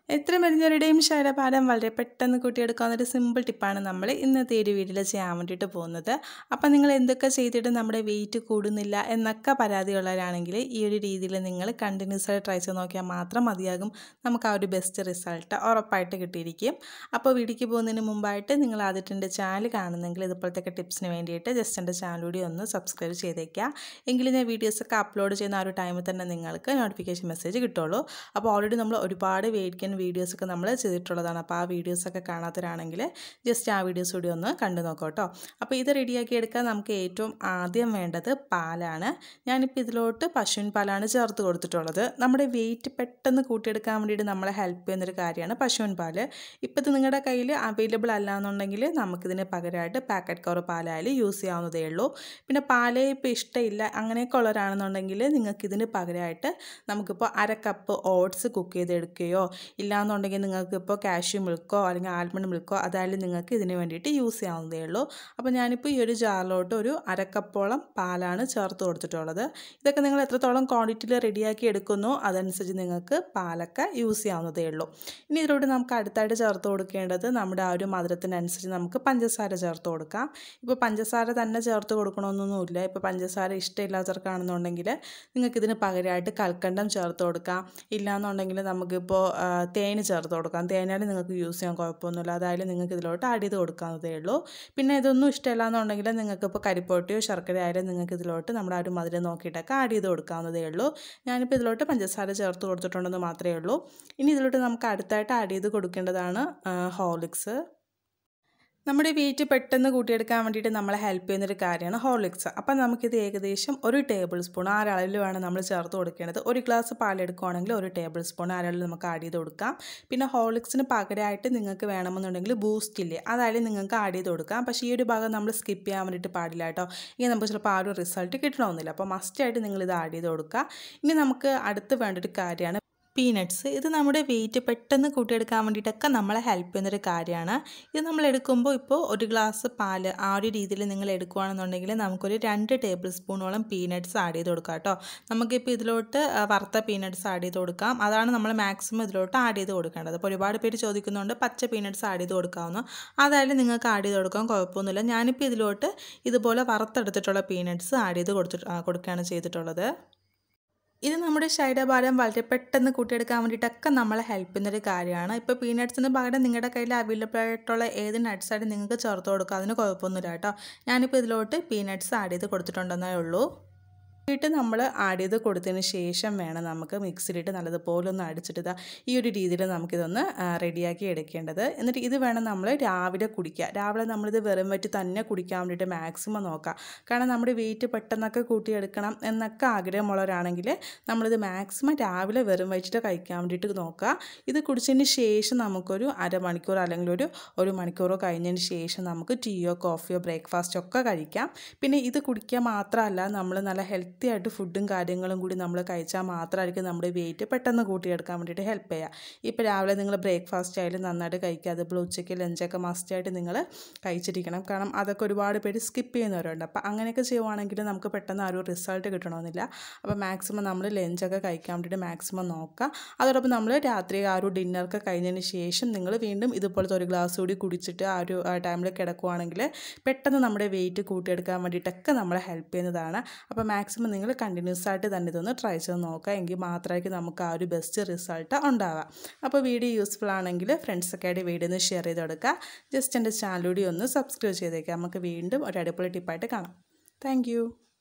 എത്ര മെലിഞ്ഞവരുടെയും ശരീരഭാരം വളരെ പെട്ടെന്ന് കൂട്ടിയെടുക്കാവുന്ന ഒരു സിമ്പിൾ ടിപ്പാണ് നമ്മൾ ഇന്നത്തെ ഒരു വീഡിയോയിൽ ചെയ്യാൻ വേണ്ടിയിട്ട് പോകുന്നത് അപ്പം നിങ്ങൾ എന്തൊക്കെ ചെയ്തിട്ട് നമ്മുടെ വെയിറ്റ് കൂടുന്നില്ല എന്നൊക്കെ പരാതിയുള്ളവരാണെങ്കിൽ ഈ ഒരു രീതിയിൽ നിങ്ങൾ കണ്ടിന്യൂസ് ആയി ട്രൈ ചെയ്ത് നോക്കിയാൽ മാത്രം മതിയാകും നമുക്ക് ആ ഒരു ബെസ്റ്റ് റിസൾട്ട് ഉറപ്പായിട്ട് കിട്ടിയിരിക്കും അപ്പോൾ വീഡിയോക്ക് പോകുന്നതിന് മുമ്പായിട്ട് നിങ്ങൾ ആദ്യത്തെ എൻ്റെ ചാനൽ കാണുന്നെങ്കിൽ ഇതുപോലത്തെ ടിപ്സിന് വേണ്ടിയിട്ട് ജസ്റ്റ് എൻ്റെ ചാനൽ കൂടി ഒന്ന് സബ്സ്ക്രൈബ് ചെയ്തേക്കുക എങ്കിലും ഞാൻ വീഡിയോസൊക്കെ അപ്ലോഡ് ചെയ്യുന്ന ആ ഒരു ടൈമിൽ തന്നെ നിങ്ങൾക്ക് നോട്ടിഫിക്കേഷൻ മെസ്സേജ് കിട്ടുള്ളൂ അപ്പോൾ ഓൾറെഡി നമ്മൾ ഒരുപാട് വെയിറ്റ് ഗെയിൻ വീഡിയോസൊക്കെ നമ്മൾ ചെയ്തിട്ടുള്ളതാണ് അപ്പോൾ ആ വീഡിയോസൊക്കെ കാണാത്തവരാണെങ്കിൽ ജസ്റ്റ് ആ വീഡിയോസ് കൂടി ഒന്ന് കണ്ടു നോക്കാം കേട്ടോ അപ്പോൾ ഇത് റെഡിയാക്കി എടുക്കാൻ നമുക്ക് ഏറ്റവും ആദ്യം വേണ്ടത് പാലാണ് ഞാനിപ്പോൾ ഇതിലോട്ട് പശുവിൻ പാലാണ് ചേർത്ത് കൊടുത്തിട്ടുള്ളത് നമ്മുടെ വെയിറ്റ് പെട്ടെന്ന് കൂട്ടിയെടുക്കാൻ വേണ്ടിയിട്ട് നമ്മളെ ഹെൽപ്പ് ചെയ്യുന്നൊരു കാര്യമാണ് പശുവിൻ പാൽ ഇപ്പോൾ ഇത് നിങ്ങളുടെ കയ്യിൽ അവൈലബിൾ അല്ല എന്നുണ്ടെങ്കിൽ നമുക്കിതിന് പകരമായിട്ട് പാക്കറ്റ് കവർ പാലായാലും യൂസ് ചെയ്യാവുന്നതേ ഉള്ളൂ പിന്നെ പാലേ ഇപ്പോൾ ഇഷ്ടമില്ല അങ്ങനെയൊക്കെ ഉള്ളവരാണെന്നുണ്ടെങ്കിൽ നിങ്ങൾക്ക് ഇതിന് പകരമായിട്ട് നമുക്കിപ്പോൾ അര കപ്പ് ഓട്സ് കുക്ക് ചെയ്തെടുക്കുകയോ ഇല്ലാന്നുണ്ടെങ്കിൽ നിങ്ങൾക്ക് ഇപ്പോൾ കാഷ്യൂ മിൽക്കോ അല്ലെങ്കിൽ ആൽമണ്ട് മിൽക്കോ അതായാലും നിങ്ങൾക്ക് ഇതിന് വേണ്ടിയിട്ട് യൂസ് ചെയ്യാവുന്നതേ ഉള്ളൂ അപ്പോൾ ഞാനിപ്പോൾ ഈ ഒരു ജാറിലോട്ട് ഒരു അരക്കപ്പോളം പാലാണ് ചേർത്ത് കൊടുത്തിട്ടുള്ളത് ഇതൊക്കെ നിങ്ങൾ എത്രത്തോളം ക്വാണ്ടിറ്റിയിൽ റെഡിയാക്കി എടുക്കുന്നോ അതനുസരിച്ച് നിങ്ങൾക്ക് പാലൊക്കെ യൂസ് ചെയ്യാവുന്നതേ ഉള്ളൂ ഇനി ഇതിലോട്ട് നമുക്ക് അടുത്തായിട്ട് ചേർത്ത് കൊടുക്കേണ്ടത് നമ്മുടെ ആ ഒരു മധുരത്തിനനുസരിച്ച് നമുക്ക് പഞ്ചസാര ചേർത്ത് കൊടുക്കാം ഇപ്പോൾ പഞ്ചസാര തന്നെ ചേർത്ത് കൊടുക്കണമെന്നൊന്നുമില്ല ഇപ്പോൾ പഞ്ചസാര ഇഷ്ടമില്ലാത്തവർക്കാണെന്നുണ്ടെങ്കിൽ നിങ്ങൾക്ക് ഇതിന് പകരമായിട്ട് കൽക്കണ്ടം ചേർത്ത് കൊടുക്കാം ഇല്ലാന്നുണ്ടെങ്കിൽ നമുക്കിപ്പോൾ തേന് ചേർത്ത് കൊടുക്കാം തേനാലും നിങ്ങൾക്ക് യൂസ് ചെയ്യാൻ കുഴപ്പമൊന്നുമില്ല അതായാലും നിങ്ങൾക്ക് ഇതിലോട്ട് ആഡ് ചെയ്ത് കൊടുക്കാവുന്നതേ ഉള്ളൂ പിന്നെ ഇതൊന്നും ഇഷ്ടമില്ല എന്നുണ്ടെങ്കിൽ നിങ്ങൾക്ക് ഇപ്പോൾ കരിപ്പോട്ടിയോ ശർക്കര ആയാലും നിങ്ങൾക്ക് ഇതിലോട്ട് നമ്മുടെ ആ ഒരു മധുരം നോക്കിയിട്ടൊക്കെ ആഡ് ചെയ്ത് കൊടുക്കാവുന്നതേ ഉള്ളൂ ഞാനിപ്പോൾ ഇതിലോട്ട് പഞ്ചസാര ചേർത്ത് കൊടുത്തിട്ടുണ്ടെന്ന് മാത്രമേ ഉള്ളൂ ഇനി ഇതിലോട്ട് നമുക്ക് അടുത്തായിട്ട് ആഡ് ചെയ്ത് കൊടുക്കേണ്ടതാണ് ഹോർലിക്സ് നമ്മുടെ വെയിറ്റ് പെട്ടെന്ന് കൂട്ടിയെടുക്കാൻ വേണ്ടിയിട്ട് നമ്മളെ ഹെൽപ്പ് ചെയ്യുന്നൊരു കാര്യമാണ് ഹോർലിക്സ് അപ്പം നമുക്കിത് ഏകദേശം ഒരു ടേബിൾ സ്പൂൺ ആ ഒരളവിൽ വേണം നമ്മൾ ചേർത്ത് കൊടുക്കേണ്ടത് ഒരു ഗ്ലാസ് പാലെടുക്കുകയാണെങ്കിൽ ഒരു ടേബിൾ സ്പൂൺ ആ ഒരളവിൽ നമുക്ക് ആഡ് ചെയ്ത് കൊടുക്കാം പിന്നെ ഹോർലിക്സിന് പകരമായിട്ട് നിങ്ങൾക്ക് വേണമെന്നുണ്ടെങ്കിൽ ബൂസ്റ്റ് ഇല്ലേ അതായാലും നിങ്ങൾക്ക് ആഡ് ചെയ്ത് കൊടുക്കാം പക്ഷേ ഈ ഒരു ഭാഗം നമ്മൾ സ്കിപ്പ് ചെയ്യാൻ വേണ്ടിയിട്ട് പാടില്ല കേട്ടോ ഇനി നമുക്ക് ചിലപ്പോൾ ആ ഒരു റിസൾട്ട് കിട്ടണമെന്നില്ല അപ്പോൾ മസ്റ്റായിട്ട് നിങ്ങളിത് ആഡ് ചെയ്ത് കൊടുക്കുക ഇനി നമുക്ക് അടുത്ത് വേണ്ടൊരു കാര്യമാണ് പീനട്ട്സ് ഇത് നമ്മുടെ വെയിറ്റ് പെട്ടെന്ന് കൂട്ടിയെടുക്കാൻ വേണ്ടിയിട്ടൊക്കെ നമ്മളെ ഹെൽപ്പ് ചെയ്യുന്നൊരു കാര്യമാണ് ഇത് നമ്മൾ എടുക്കുമ്പോൾ ഇപ്പോൾ ഒരു ഗ്ലാസ് പാല് ആ ഒരു രീതിയിൽ നിങ്ങൾ എടുക്കുകയാണെന്നുണ്ടെങ്കിൽ നമുക്കൊരു രണ്ട് ടേബിൾ സ്പൂണോളം പീനട്ട്സ് ആഡ് ചെയ്ത് കൊടുക്കാം കേട്ടോ നമുക്കിപ്പോൾ ഇതിലോട്ട് വറുത്ത പീനട്ട്സ് ആഡ് ചെയ്ത് കൊടുക്കാം അതാണ് നമ്മൾ മാക്സിമം ഇതിലോട്ട് ആഡ് ചെയ്ത് കൊടുക്കേണ്ടത് അപ്പോൾ ഒരുപാട് പേര് ചോദിക്കുന്നുണ്ട് പച്ച പീനട്ട്സ് ആഡ് ചെയ്ത് കൊടുക്കാവുന്നു അതായാലും നിങ്ങൾക്ക് ആഡ് ചെയ്ത് കൊടുക്കാൻ കുഴപ്പമൊന്നുമില്ല ഞാനിപ്പോൾ ഇതിലോട്ട് ഇതുപോലെ വറുത്തെടുത്തിട്ടുള്ള പീനട്ട്സ് ആഡ് ചെയ്ത് കൊടുത്തിട്ട് കൊടുക്കുകയാണ് ചെയ്തിട്ടുള്ളത് ഇത് നമ്മുടെ ശരീരഭാരം വളരെ പെട്ടെന്ന് കൂട്ടിയെടുക്കാൻ വേണ്ടിയിട്ടൊക്കെ നമ്മളെ ഹെൽപ്പ് ചെയ്യുന്നൊരു കാര്യമാണ് ഇപ്പോൾ പീനട്ട്സിന് പകരം നിങ്ങളുടെ കയ്യിൽ അവൈലബിൾ ആയിട്ടുള്ള ഏത് നട്ട്സായിട്ട് നിങ്ങൾക്ക് ചേർത്ത് കൊടുക്കുക അതിന് കുഴപ്പമൊന്നുമില്ല കേട്ടോ ഞാനിപ്പോൾ ഇതിലോട്ട് പീനട്ട്സ് ആഡ് ചെയ്ത് കൊടുത്തിട്ടുണ്ടെന്നേ ഉള്ളൂ ഇട്ട് നമ്മൾ ആഡ് ചെയ്ത് കൊടുത്തതിന് ശേഷം വേണം നമുക്ക് മിക്സിയിലിട്ട് നല്ലതുപോലെ ഒന്ന് അടിച്ചിട്ട് ഈ ഒരു രീതിയിൽ നമുക്കിതൊന്ന് റെഡിയാക്കി എടുക്കേണ്ടത് എന്നിട്ട് ഇത് വേണം നമ്മൾ രാവിലെ കുടിക്കുക രാവിലെ നമ്മളിത് വെറും വറ്റി തന്നെ കുടിക്കാൻ വേണ്ടിയിട്ട് മാക്സിമം നോക്കാം കാരണം നമ്മുടെ വെയിറ്റ് പെട്ടെന്നൊക്കെ കൂട്ടിയെടുക്കണം എന്നൊക്കെ ആഗ്രഹമുള്ളവരാണെങ്കിൽ നമ്മളിത് മാക്സിമം രാവിലെ വെറും വറ്റിട്ട് കഴിക്കാൻ വേണ്ടിയിട്ട് നോക്കുക ഇത് കുടിച്ചതിന് ശേഷം നമുക്കൊരു അരമണിക്കൂർ അല്ലെങ്കിൽ ഒരു ഒരു മണിക്കൂറോ കഴിഞ്ഞതിന് ശേഷം നമുക്ക് ടീയോ കോഫിയോ ബ്രേക്ക്ഫാസ്റ്റോ ഒക്കെ കഴിക്കാം പിന്നെ ഇത് കുടിക്കുക മാത്രമല്ല നമ്മൾ നല്ല ഹെൽത്ത് ഹെൽത്തി ആയിട്ട് ഫുഡും കാര്യങ്ങളും കൂടി നമ്മൾ കഴിച്ചാൽ മാത്രമായിരിക്കും നമ്മുടെ വെയിറ്റ് പെട്ടെന്ന് കൂട്ടിയെടുക്കാൻ വേണ്ടിയിട്ട് ഹെൽപ്പ് ചെയ്യുക ഇപ്പോൾ രാവിലെ നിങ്ങൾ ബ്രേക്ക്ഫാസ്റ്റ് ആയാലും നന്നായിട്ട് കഴിക്കുക അതുപോലെ ഉച്ചയ്ക്ക് ലഞ്ചൊക്കെ മസ്റ്റായിട്ട് നിങ്ങൾ കഴിച്ചിരിക്കണം കാരണം അതൊക്കെ ഒരുപാട് പേര് സ്കിപ്പ് ചെയ്യുന്നവരുണ്ട് അപ്പോൾ അങ്ങനെയൊക്കെ ചെയ്യുവാണെങ്കിൽ നമുക്ക് പെട്ടെന്ന് ആ ഒരു റിസൾട്ട് കിട്ടണമെന്നില്ല അപ്പോൾ മാക്സിമം നമ്മൾ ലഞ്ചൊക്കെ കഴിക്കാൻ വേണ്ടിയിട്ട് മാക്സിമം നോക്കുക അതോടൊപ്പം നമ്മൾ രാത്രി ആ ഒരു ഡിന്നറൊക്കെ കഴിഞ്ഞതിന് ശേഷം നിങ്ങൾ വീണ്ടും ഇതുപോലത്തെ ഒരു ഗ്ലാസ് കൂടി കുടിച്ചിട്ട് ആ ഒരു ടൈമിൽ കിടക്കുവാണെങ്കിൽ പെട്ടെന്ന് നമ്മുടെ വെയിറ്റ് കൂട്ടിയെടുക്കാൻ വേണ്ടിയിട്ടൊക്കെ നമ്മളെ ഹെൽപ്പ് ചെയ്യുന്നതാണ് അപ്പോൾ മാക്സിമം നിങ്ങൾ കണ്ടിന്യൂസ് ആയിട്ട് തന്നെ ഇതൊന്ന് ട്രൈ ചെയ്ത് നോക്കുക എങ്കിൽ മാത്രമായിരിക്കും നമുക്ക് ആ ഒരു ബെസ്റ്റ് റിസൾട്ട് ഉണ്ടാവുക അപ്പോൾ വീഡിയോ യൂസ്ഫുൾ ആണെങ്കിൽ ഫ്രണ്ട്സൊക്കെ ആയിട്ട് വീഡിയോ ഒന്ന് ഷെയർ ചെയ്ത് കൊടുക്കുക ജസ്റ്റ് എൻ്റെ ചാനൽ കൂടി ഒന്ന് സബ്സ്ക്രൈബ് ചെയ്തേക്കുക നമുക്ക് വീണ്ടും ഒരു അടിപൊളി ടിപ്പായിട്ട് കാണാം താങ്ക്